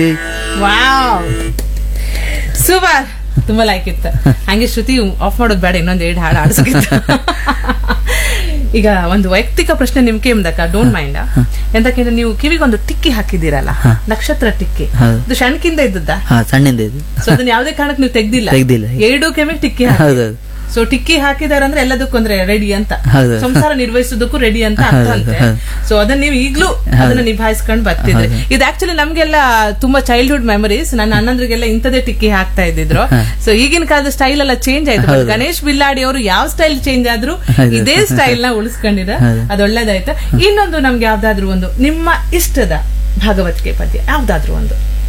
Wow super ತುಂಬಾ like ಇತ್ತು ಹಂಗೆ ಶ್ರುತಿ ಆಫ್ ಮಾಡೋದು ಬೇಡ ಇನ್ನೊಂದ್ ಎರಡು ಹಾಡು ಆಡಿಸ್ಕಿತ್ತು ಈಗ ಒಂದು ವೈಯಕ್ತಿಕ ಪ್ರಶ್ನೆ ನಿಮ್ಗೆ ಎಂದಕ್ಕ ಡೋಂಟ್ ಮೈಂಡ್ ಎಂತಕ್ಕೆ ನೀವು ಕಿವಿಗೊಂದು ಟಿಕ್ಕಿ ಹಾಕಿದ್ದೀರಲ್ಲ ನಕ್ಷತ್ರ ಟಿಕ್ಕಿ ಹೌದು. ಇದು ಶಣ್ಕಿಂದ ಇದ್ದದ್ದಾ ಹಾ ಸಣ್ಣಿಂದ ಇದು ಸೊ ಅದನ್ನ ಯಾವುದೇ ಕಾರಣಕ್ಕೆ ನೀವು ತೆಗ್ದಿಲ್ಲ ತೆಗ್ದಿಲ್ಲ. ಎರಡು ಕೆಮ್ಮೆ ಟಿಕ್ಕಿ ಹೌದೌದು ಸೊ ಟಿಕ್ಕಿ ಹಾಕಿದಾರೆ ಅಂದ್ರೆ ಎಲ್ಲದಕ್ಕೂ ಅಂದ್ರೆ ರೆಡಿ ಅಂತ ಹೌದು. ಸಂಸಾರ ನಿರ್ವಹಿಸೋದಕ್ಕೂ ರೆಡಿ ಅಂತ ಅರ್ಥ ಹೌದು, ಅಂತೆ ಹೌದು. ಸೊ ಅದನ್ನ ನೀವು ಈಗ್ಲೂ ಅದನ್ನ ನಿಭಾಯಿಸ್ಕೊಂಡು ಬರ್ತಿದ್ರಿ ಹೌದು. ಇದು ಆಕ್ಚುಲಿ ನಮ್ಗೆಲ್ಲ ತುಂಬಾ ಚೈಲ್ಡ್ಹುಡ್ ಮೆಮರೀಸ್ ನನ್ನ ಅಣ್ಣಂದ್ರಿಗೆಲ್ಲ ಇಂಥದೇ ಟಿಕ್ಕಿ ಹಾಕ್ತಾ ಇದ್ದಿದ್ರು ಸೊ ಈಗಿನ ಕಾಲದ ಸ್ಟೈಲ್ ಎಲ್ಲ ಚೇಂಜ್ ಆಯ್ತು But ಹೌದು. ಗಣೇಶ್ ಬಿಲ್ಲಾಡಿ ಅವರು ಯಾವ ಸ್ಟೈಲ್ ಚೇಂಜ್ ಆದ್ರೂ ಹೌದು. ಇದೇ ಸ್ಟೈಲ್ ನ ಉಳಿಸ್ಕೊಂಡಿರ ಹೌದು. ಅದು ಒಳ್ಳೇದಾಯ್ತು ಇನ್ನೊಂದು ನಮ್ಗೆ ಯಾವ್ದಾದ್ರು ಒಂದು ನಿಮ್ಮ ಇಷ್ಟದ ಭಾಗವತಿಕೆ ಪದ್ಯ ಯಾವ್ದಾದ್ರು ಒಂದು